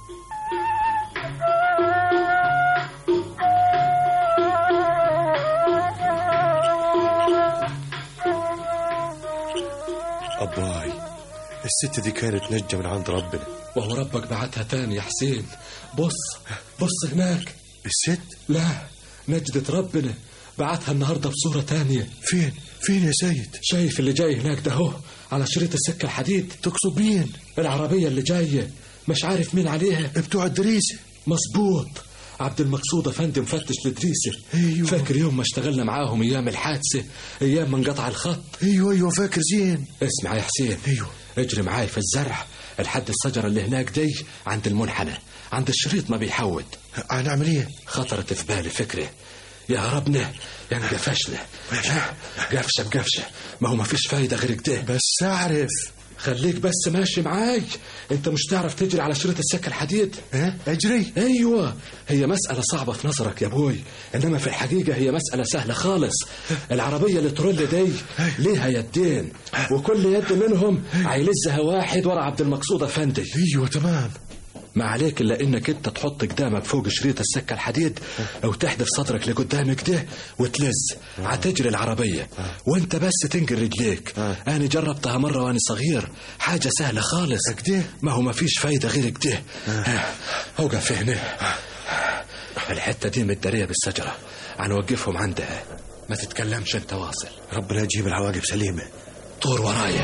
أباي الست دي كانت نجة من عند ربنا وهو ربك بعتها تاني يا حسين بص بص هناك الست لا نجدة ربنا بعتها النهاردة بصورة تانية فين فين يا سيد شايف اللي جاي هناك ده هو على شريط السكة الحديد تقصد مين العربية اللي جاية مش عارف مين عليها بتوع الدريسة مظبوط عبد المقصود افندي مفتش لدريسة ايوه فاكر يوم ما اشتغلنا معاهم ايام الحادثة ايام ما انقطع الخط ايوه ايوه فاكر زين اسمع يا حسين ايوه اجري معاي في الزرع لحد الشجرة اللي هناك دي عند المنحنى عند الشريط ما بيحود هنعمل ايه خطرت في بالي فكرة يا ربنا ينقى فشلة قفشة بقفشة ما هو ما فيش فايدة غير كده بس اعرف خليك بس ماشي معاي انت مش تعرف تجري على شريط السكة الحديد ها اجري ايوه هي مسألة صعبة في نظرك يا ابوي انما في الحقيقة هي مسألة سهلة خالص العربية اللي ترول دي ليها يدين وكل يد منهم هيلزها واحد ورا عبد المقصود افندي ايوه تمام ما عليك الا انك انت تحط قدامك فوق شريط السكه الحديد او تحدف صدرك لقدامك ده وتلز هتجري العربيه وانت بس تنقل رجليك انا جربتها مره وانا صغير حاجه سهله خالص كده ما هو ما فيش فايده غير كده اوقف هنا الحته دي متداريه بالشجره هنوقفهم عندها ما تتكلمش انت واصل ربنا يجيب العواقب سليمه طور ورايا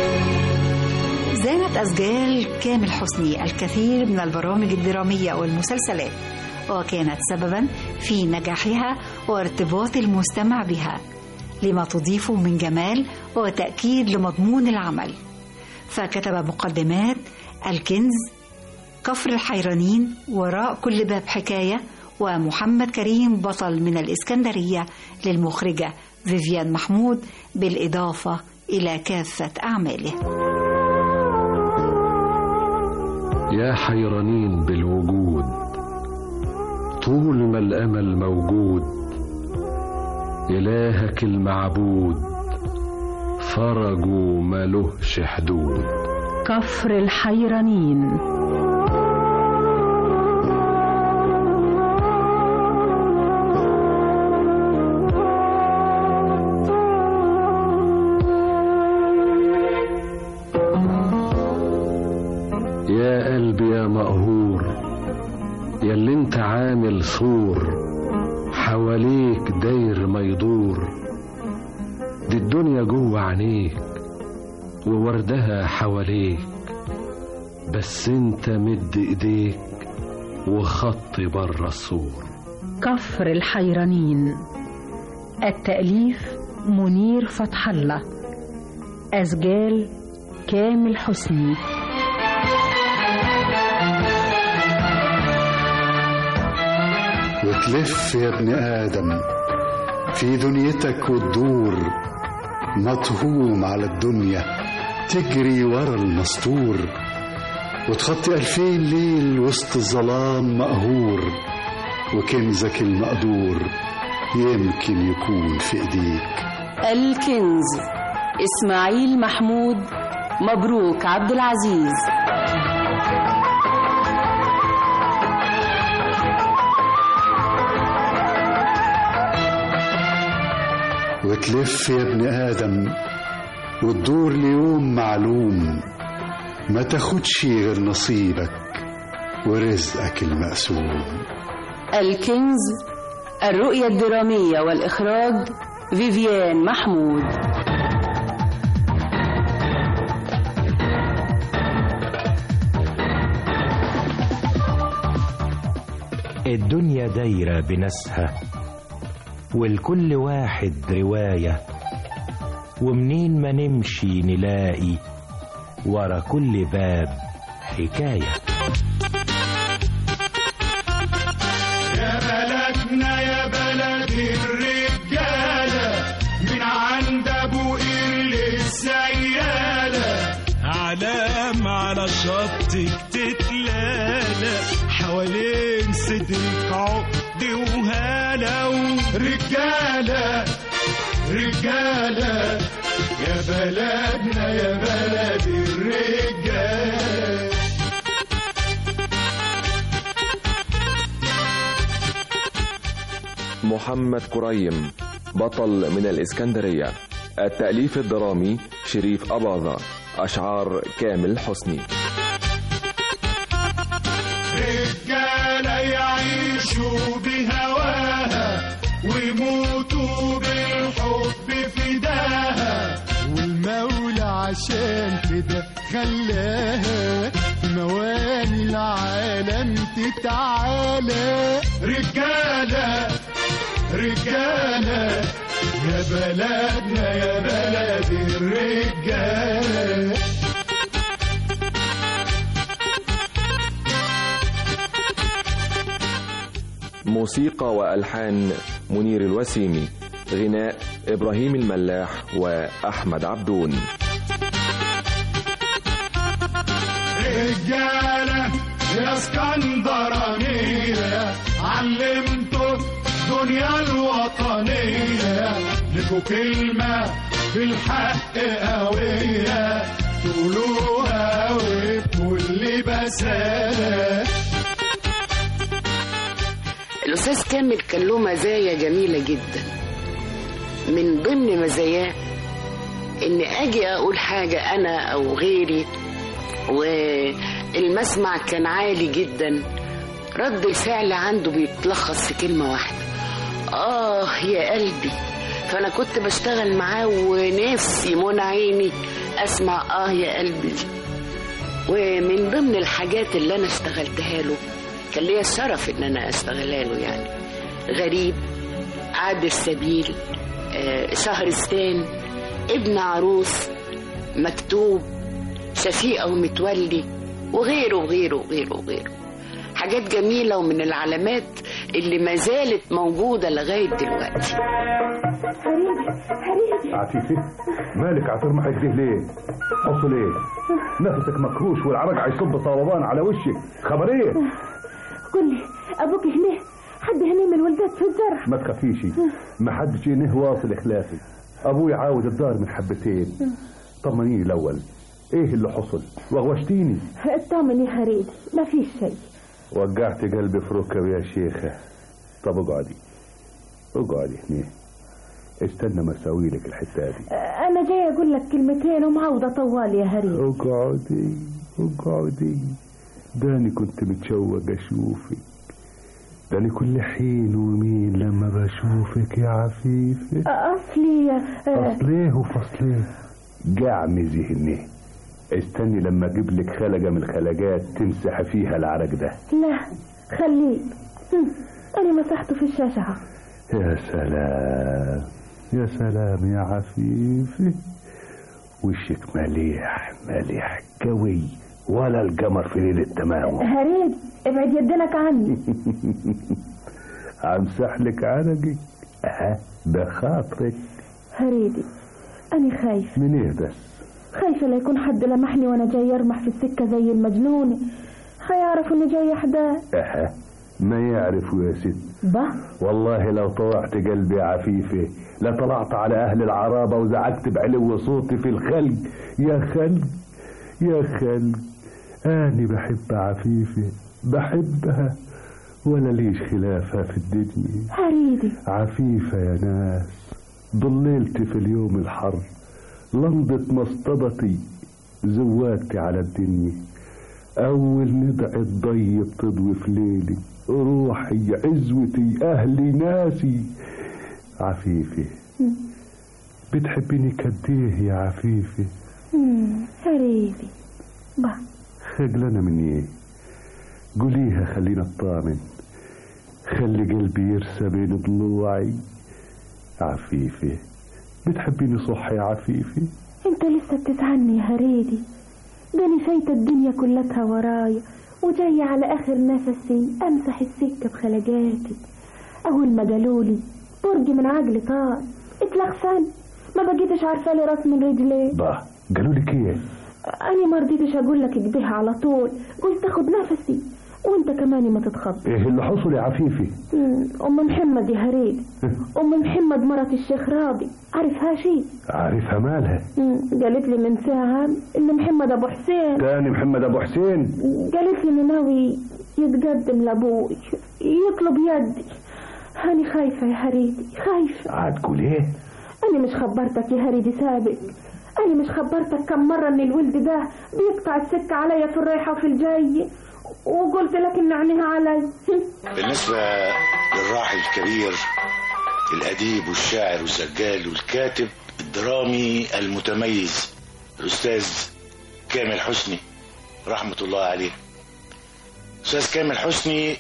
زانت أسجال كامل حسني الكثير من البرامج الدرامية والمسلسلات وكانت سببا في نجاحها وارتباط المستمع بها لما تضيفه من جمال وتأكيد لمضمون العمل فكتب مقدمات الكنز كفر الحيرانين وراء كل باب حكاية ومحمد كريم بطل من الإسكندرية للمخرجة فيفيان محمود بالإضافة إلى كافة أعماله يا حيرانين بالوجود طول ما الامل موجود الهك المعبود فرجه ملهش حدود كفر الحيرانين وانت عامل سور حواليك داير ما يدور دي الدنيا جوه عينيك ووردها حواليك بس انت مد ايديك وخط بره السور كفر الحيرانين التأليف منير فتح الله أسجال كامل حسني وتلف يا ابن آدم في دنيتك وتدور مطهوم على الدنيا تجري ورا المستور وتخطي ألفين ليل وسط الظلام مقهور وكنزك المقدور يمكن يكون في ايديك الكنز إسماعيل محمود مبروك عبد العزيز وتلف يا ابن آدم وتدور ليوم معلوم ما تاخدش غير نصيبك ورزقك المقسوم الكنز الرؤية الدرامية والإخراج فيفيان محمود الدنيا دايرة بناسها والكل واحد رواية ومنين ما نمشي نلاقي ورا كل باب حكايه يا بلدنا يا بلد الرجالة من عند ابو قير للسيالة علام على شطك تتلالى حوالين صدرك عقد وهالة رجالة رجالة يا بلدنا يا بلد الرجالة محمد كريم بطل من الإسكندرية التأليف الدرامي شريف أباظة أشعار كامل حسني رجالة يعيشوا بهواها ويموتوا بالحب فداها والمولى عشان كده خلاها في مواني العالم تتعالى رجالة رجالة يا بلدنا يا بلد الرجالة موسيقى وألحان منير الوسيمي غناء إبراهيم الملاح وأحمد عبدون رجالة يا اسكندرانية علمتوا الدنيا الوطنية لكوا كلمة بالحق قوية تقولوها وبكل بسالة الأستاذ كامل كان له مزايا جميلة جدا من ضمن مزاياه إن أجي أقول حاجة أنا أو غيري والمسمع كان عالي جدا رد الفعل عنده بيتلخص في كلمة واحدة آه يا قلبي فأنا كنت بشتغل معاه ونفسي منى عيني أسمع آه يا قلبي دي ومن ضمن الحاجات اللي أنا اشتغلتها له كان ليا الشرف إن أنا أشتغلها له يعني غريب عاد السبيل آه شهرستان ابن عروس مكتوب شفيقة ومتولي وغيره وغيره وغيره وغيره حاجات جميلة ومن العلامات اللي ما زالت موجودة لغاية دلوقتي عفيفي مالك عترمحك ده ليه حصل ايه نفسك مكروش والعرج هيصب صوابان على وشك خبر ايه قل لي ابوك هنا حد هنا من الولدات في الزرع ما تخافيش ما حدش هنا واصل اخلافي ابوي عاوز الدار من حبتين طمنيني الاول ايه اللي حصل وغوشتيني اطمن يا حريدي ما فيش شيء وجعت قلبي في ركبي يا شيخة طب اقعدي اقعدي هنا استنى ما اسوي لك الحته دي انا جاي اقول لك كلمتين ومعوضه طوال يا هريد اقعدي اقعدي داني كنت متشوق اشوفك ده أنا كل حين ومين لما بشوفك يا عفيفة أصلي فصليه وفصليه جعم ذهني استني لما اجيب لك خلقه من الخلقات تمسح فيها العرق ده لا خليه هم، أنا مسحته في الشاشة يا سلام يا سلام يا عفيفة وشك مليح مليح قوي ولا القمر في ليلة تمامه هريد ابعد يدنك عني امسح لك عرقك اه ده خاطرك هريدي أنا خايف من ايه بس خايفة لا يكون حد لمحني وأنا جاي أرمح في السكة زي المجنونة هيعرف إني جاي أحداث اه ما يعرفوا يا ست با والله لو طوعت قلبي يا عفيفة لطلعت على أهل العرابة وزعقت بعلو صوتي في الخلق يا خلق يا خلق أنا بحب عفيفة بحبها ولا ليش خلافها في الدنيا هريدي عفيفة يا ناس ضللت في اليوم الحر لمضت مصطبتي زوادتي على الدنيا أول ندعة ضي بتضوي في ليلي روحي عزوتي أهلي ناسي عفيفة بتحبيني كديه يا عفيفة مم، هريدي با خجلانة من ايه قوليها خلينا اطمن خلي قلبي يرسى بين ضلوعي عفيفة بتحبيني صح يا عفيفة انت لسه بتزعلني يا هريدي ده انا فايتة الدنيا كلها ورايا وجاية على اخر نفسي امسح السكة بخلجاتي اول ما قالولي برج من عجل طار اتلخفن ما بقيتش عارفة لي راس من رجلي با قالوا لك ايه انا ما رضيتش اقول لك اجبيها على طول قلت اخد نفسي وانت كمان ما تتخض ايه اللي حصل يا عفيفة مم، ام محمد يا هريد ام محمد مرت الشيخ راضي عارفها شي عارفها مالها مم، قالت لي من ساعة ان محمد ابو حسين تاني محمد ابو حسين قالت لي انه ناوي يتقدم لابوي يطلب يدي أنا خايفة يا هريدي خايفة عاد قول ايه أنا مش خبرتك يا هريدي سابق أنا مش خبرتك كم مرة إن الولد ده بيقطع السكة عليا في الرايحة وفي الجاي وقلت لك إن عينيها علي بالنسبة للراحل الكبير الأديب والشاعر والسجال والكاتب الدرامي المتميز الأستاذ كامل حسني رحمة الله عليه أستاذ كامل حسني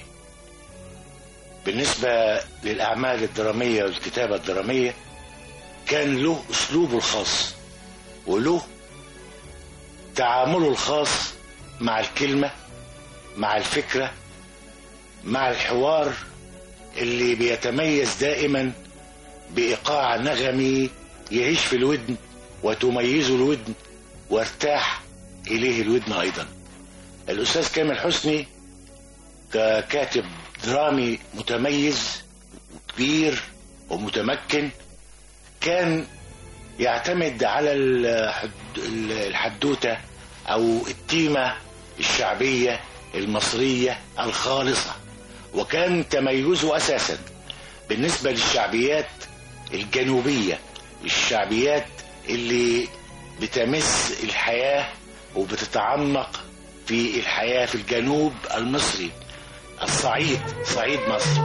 بالنسبة للأعمال الدرامية والكتابة الدرامية كان له أسلوبه الخاص وله تعامله الخاص مع الكلمة مع الفكرة مع الحوار اللي بيتميز دائما بإيقاع نغمي يعيش في الودن وتميزه الودن وارتاح إليه الودن أيضا الأستاذ كامل حسني ككاتب درامي متميز وكبير ومتمكن كان يعتمد على الحد- الحدوتة أو التيمة الشعبية المصرية الخالصة وكان تميزه أساسا بالنسبة للشعبيات الجنوبية الشعبيات اللي بتمس الحياة وبتتعمق في الحياة في الجنوب المصري الصعيد صعيد مصر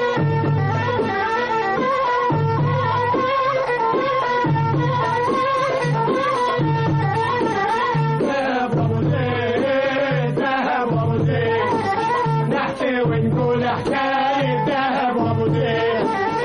ذهب ابو زيد ذهب ابو زيد نحكي ونقول حكايه ذهب ابو زيد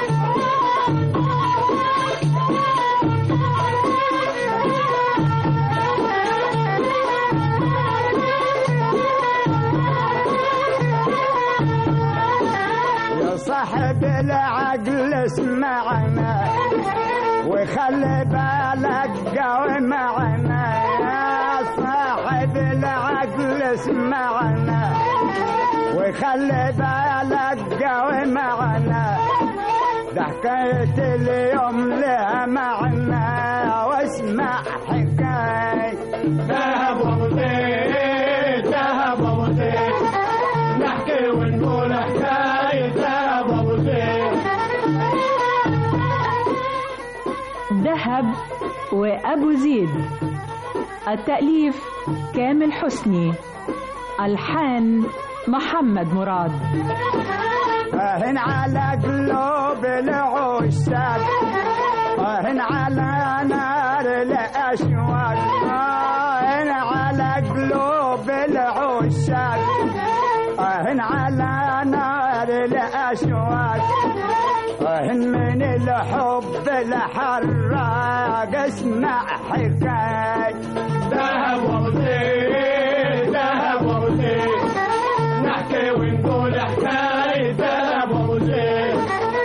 يا صاحب العقل اسمعنا وخلي بالك قوي معنا يا صاحب العقل اسمعنا وخلي بالك قوي معنا ده حكاية اليوم لها معنى واسمع حكاية ذهب ابو زيد ذهب ابو زيد نحكي ونقول حكايه ذهب ابو زيد دهب وأبو زيد التأليف كامل حسني ألحان محمد مراد هن على قلوب العشاق هن على نار الأشواق هن على قلوب العشاق هن على نار الأشواق هن من الحب الحراق اسمع حكاية ذهب وزيد ذهب وزيد نحكي ونقول حكاية ذهب وزيد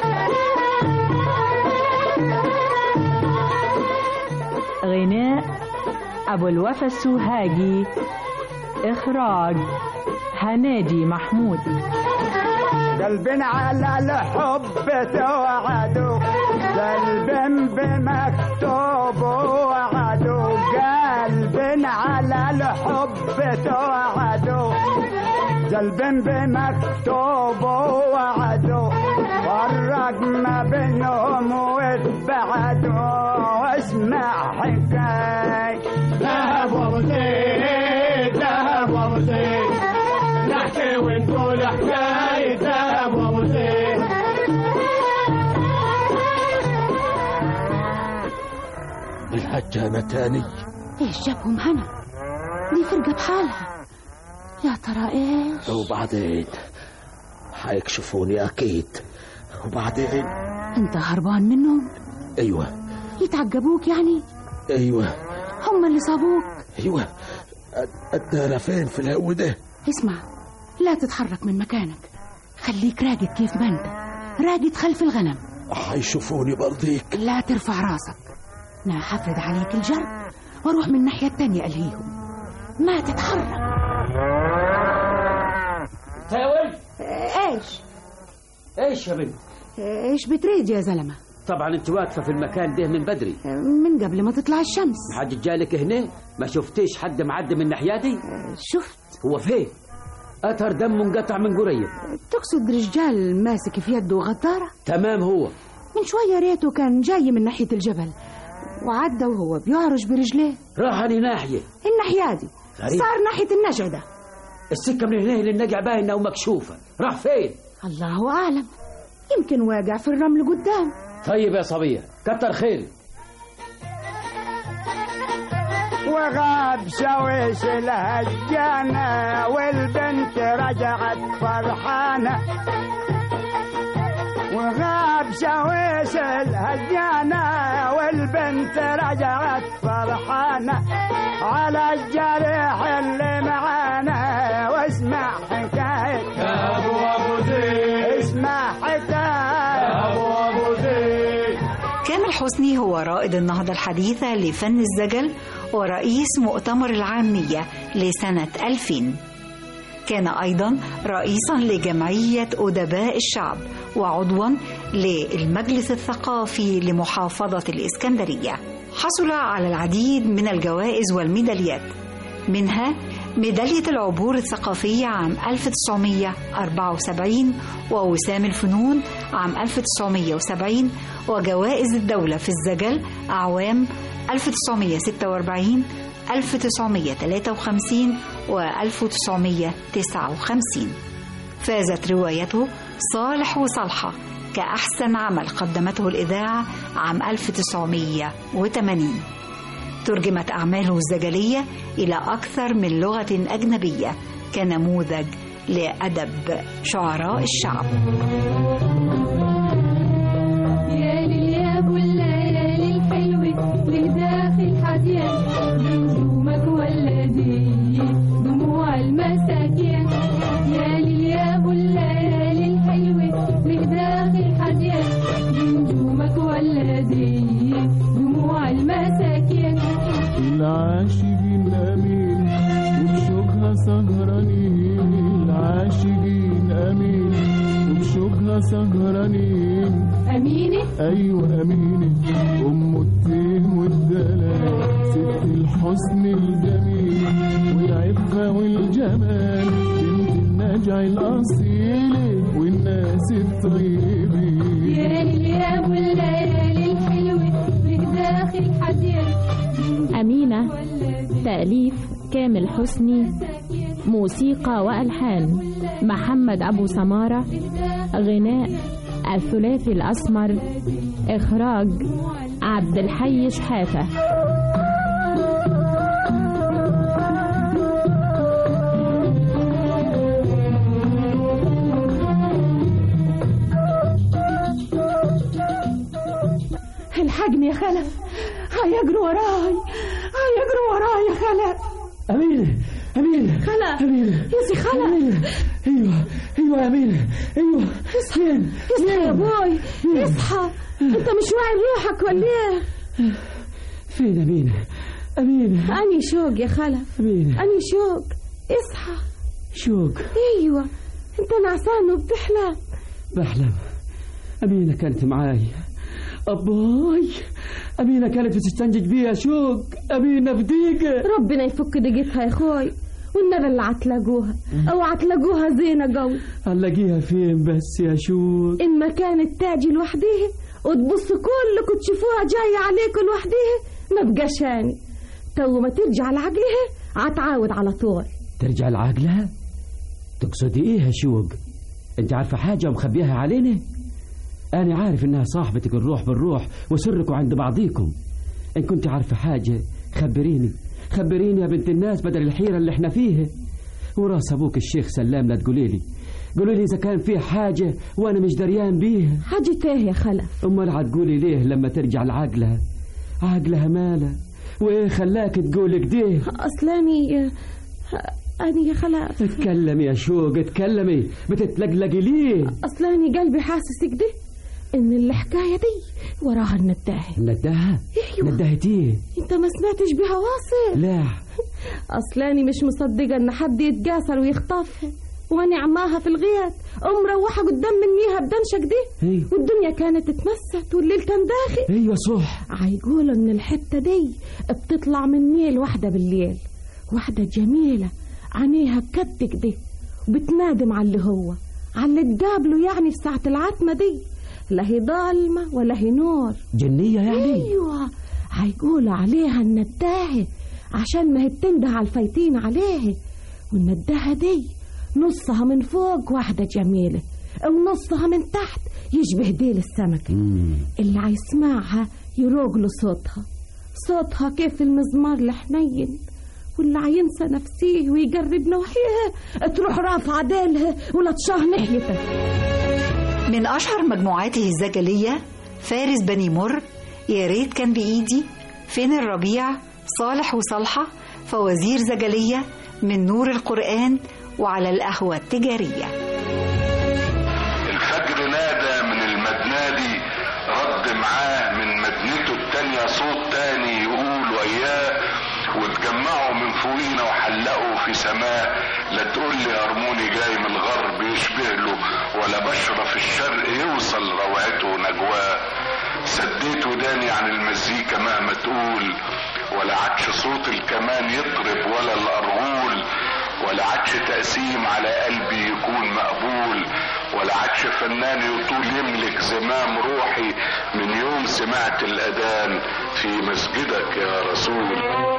غناء أبو الوفا السوهاجي إخراج هنادي محمود قلب على الحب توعدوا قلب بمكتوب وعدوا قلب على الحب توعدوا قلب بمكتوب وعدوا فرق ما بينهم واتبعدوا واسمع حكاية ذهب وزيد ذهب وزيد نحكي ونقول حكاية ذهب وزيد بالهجانة تاني ايش جابهم هنا دي فرقة بحالها يا ترى ايش وبعدين حيكشفوني أكيد وبعدين انت هربان منهم أيوة يتعقبوك يعني أيوة هم اللي صابوك أيوة الدارة فين في الهو ده اسمع لا تتحرك من مكانك خليك راقد كيف ما انت راقد خلف الغنم حيشوفوني برضيك لا ترفع راسك انا حفرد عليك الجر واروح من الناحية التانية الهيهم ما تتحرك يا ولد ايش ايش يا بنت ايش بتريد يا زلمة طبعا انت واقفه في المكان ده من بدري من قبل ما تطلع الشمس حد جالك هنا ما شفتيش حد معدي من ناحيتي شفت هو فين اثر دم منقطع من قريب تقصد رجال ماسك في يده غدارة تمام هو من شوية ريته كان جاي من ناحية الجبل وعدى وهو بيعرج برجليه راح أنهي ناحية الناحية دي غريب. صار ناحية النجع ده السكة من هنا للنجع باينة ومكشوفة راح فين الله أعلم يمكن واقع في الرمل قدام طيب يا صبية كتر خير وغاب شويش الهجانة والبنت رجعت فرحانة وغاب شويش الهجانة والبنت رجعت فرحانة على الجريح اللي معانا واسمع حكاية يا أبو أبو زيد اسمع حكاية يا أبو أبو زيد كامل حسني هو رائد النهضة الحديثة لفن الزجل ورئيس مؤتمر العامية لسنة 2000 كان أيضا رئيسا لجمعية أدباء الشعب وعضوا للمجلس الثقافي لمحافظة الإسكندرية حصل على العديد من الجوائز والميداليات منها ميدالية العبور الثقافية عام 1974 ووسام الفنون عام 1970 وجوائز الدولة في الزجل أعوام 1946 1953 و 1959 فازت روايته صالح وصالحة كأحسن عمل قدمته الإذاعة عام 1980 ترجمت أعماله الزجلية إلى أكثر من لغة أجنبية كنموذج لأدب شعراء الشعب يا ليل يا ابو الليالي الحلوة لداخل حديان نجومك والذي دموع المساكين يا ليل يا ابو الليالي الحلوة لداخل حديان نجومك والذي دموع المساكين العاشقين امين وبشوقها سهرانين العاشقين امين وبشوقها سهرانين أمينة ايوه امينه ام التين والدلال ست الحسن الجميل والعفه والجمال بنت النجع الاصيله والناس الطيبين يا ليل يا ابو الليالي الحلوة لداخل حديان أمينة تأليف كامل حسني موسيقى وألحان محمد أبو سمارة غناء الثلاثي الأسمر إخراج عبد الحي شحاتة الحقني يا خلف هيجروا وراي هيجروا وراي يا خلف أمينة أمينة خلف أمينة يا سي خلف أمينة أيوة أيوة يا أمينة أيوة اصحى اصحى يا بوي اصحى انت مش واعي روحك ولا ايه فين أمينة أمينة اني شوق يا خلف أمينة اني شوق اصحى شوق ايوه انت نعسان وبتحلم بحلم أمينة كانت معاي أباي أمينة كانت بتستنجد بيها شوق أمينة بديقة ربنا يفك دقيقتها يا اخوي والنبي اللي هتلاقوها اوعى تلاقوها زينة قوي هنلاقيها فين بس يا شوق إما كانت تاجي لوحديها وتبص كلكم تشوفوها جاية عليكم لوحديها ما بقاش هاني تو ما ترجع لعقلها هتعاود على طول ترجع لعقلها تقصدي ايه يا شوق انت عارفة حاجة ومخبيها علينا أنا عارف إنها صاحبتك الروح بالروح وسركوا عند بعضيكم إن كنت عارفة حاجة خبريني خبريني يا بنت الناس بدل الحيرة اللي احنا فيها وراس أبوك الشيخ سلام لا تقولي لي قولوا لي إذا كان فيه حاجة وأنا مش دريان بيها حاجة ايه يا خلف أمال هتقولي ليه لما ترجع لعقلها عقلها ماله وإيه خلاك تقول كده أصلاني أني يا خلف اتكلمي يا شوق اتكلمي بتتلقلقي ليه أصلاني قلبي حاسس كده إن الحكاية دي وراها النداهة نداها أيوة. نداهة ايه أنت ما سمعتش بها واصل لا أصلاني مش مصدقة إن حد يتجاسر ويخطفها وأنا عماها في الغيط أم مروحة قدام منيها بدنشة كده أيوة. والدنيا كانت اتمست والليل كان داخل ايوه صح هيقولوا إن الحتة دي بتطلع من نيل واحدة بالليل واحدة جميلة عينيها بكد كده وبتنادم على اللي هو على اللي تقابله يعني في ساعة العتمة دي لا هي ضلمة ولا هي نور جنية يعني ايوه هيقولوا عليها النداهة عشان ما هي بتنده على الفايتين عليه والنداهة دي نصها من فوق واحدة جميلة ونصها من تحت يشبه ديل السمكة اللي هيسمعها يروق له صوتها صوتها كيف المزمار الحنين واللي هينسى نفسيه ويقرب نوحيها تروح رافعة ديلها ولا تشاه ناحيته من أشهر مجموعاته الزجلية فارس بني مر يا ريت كان بإيدي فين الربيع صالح وصالحة فوازير زجلية من نور القرآن وعلى القهوة التجارية الفجر نادى من المدنادي رد معاه من مدنته التانية صوت تاني يقول وياه واتجمعوا من فوقينا وحلقوا في سماه لا تقول لي هرموني جاي من الغرب يشبه له ولا بشرة في الشرق يوصل روعته ونجواه سديت وداني عن المزيكا مهما تقول ولا عادش صوت الكمان يطرب ولا الأرغول ولا عادش تقسيم على قلبي يكون مقبول ولا عادش فنان يطول يملك زمام روحي من يوم سمعت الأذان في مسجدك يا رسول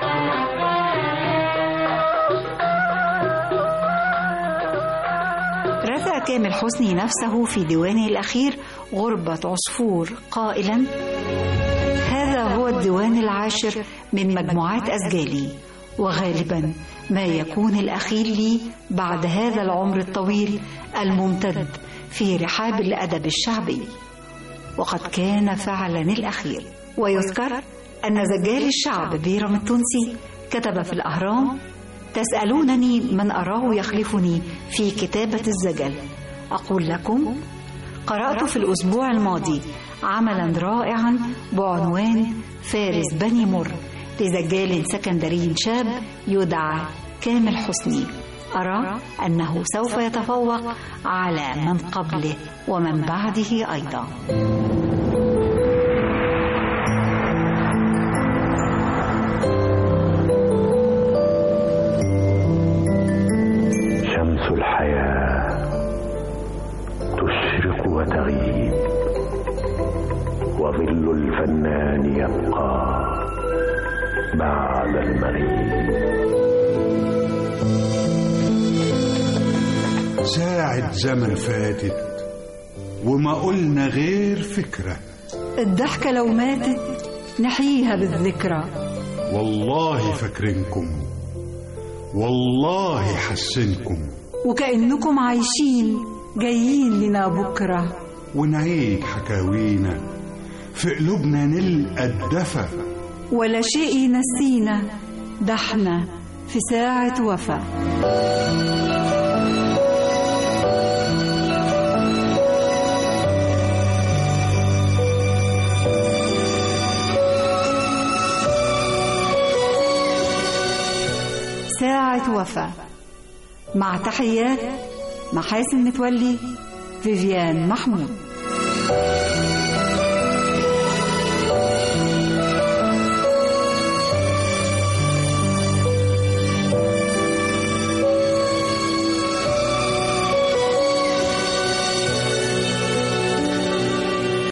رثى كامل حسني نفسه في ديوانه الأخير غربة عصفور قائلا هذا هو الديوان العاشر من مجموعات أسجالي وغالبا ما يكون الأخير لي بعد هذا العمر الطويل الممتد في رحاب الأدب الشعبي وقد كان فعلا الأخير ويذكر أن زجال الشعب بيرم التونسي كتب في الأهرام تسألونني من أراه يخلفني في كتابة الزجل أقول لكم قرأت في الأسبوع الماضي عملا رائعا بعنوان فارس بني مر لزجال سكندري شاب يدعى كامل حسني أرى أنه سوف يتفوق على من قبله ومن بعده أيضا شمس الحياة تشرق وتغيب وظل الفنان يبقى بعد المغيب ساعة زمن فاتت وما قلنا غير فكرة الضحكة لو ماتت نحييها بالذكرى والله فاكرينكم والله حسنكم وكأنكم عايشين جايين لنا بكرة ونعيد حكاوينا في قلوبنا نلقى الدفى ولا شيء ينسينا ده احنا في ساعة وفا ساعة وفا مع تحيات محاسن متولي فيفيان محمود